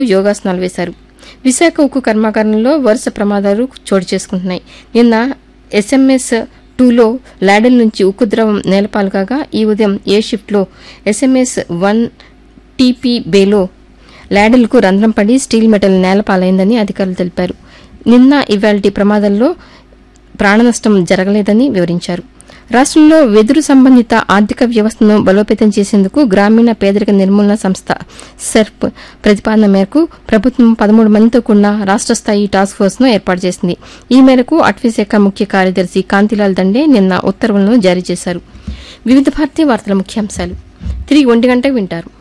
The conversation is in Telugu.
యోగాసనాలు వేశారు విశాఖ ఉక్కు కర్మాగారంలో వరుస ప్రమాదాలు చోటు చేసుకుంటున్నాయి నిన్న ఎస్ఎంఎస్ టూలో లాడెల్ నుంచి ఉక్కు ద్రవం నేలపాలు కాగా ఈ ఉదయం ఏ షిఫ్ట్లో ఎస్ఎంఎస్ వన్ టీపీ బేలో లాడెల్కు రంధ్రం పడి స్టీల్ మెటల్ నేలపాలైందని అధికారులు తెలిపారు నిన్న ఇవాల్టి ప్రమాదంలో ప్రాణనష్టం జరగలేదని వివరించారు రాష్ట్రంలో వెదురు సంబంధిత ఆర్థిక వ్యవస్థను బలోపేతం చేసేందుకు గ్రామీణ పేదరిక నిర్మూలన సంస్థ సెర్ప్ ప్రతిపాదన మేరకు ప్రభుత్వం పదమూడు మందితో కూడిన రాష్ట్ర స్థాయి టాస్క్ ఫోర్స్ను ఏర్పాటు చేసింది ఈ మేరకు అటవీశాఖ ముఖ్య కార్యదర్శి కాంతిలాల్ దండే నిన్న ఉత్తర్వులను జారీ చేశారు వివిధ భారతీయ వార్తల ముఖ్యాంశాలు తిరిగి ఒంటి గంటకు వింటారు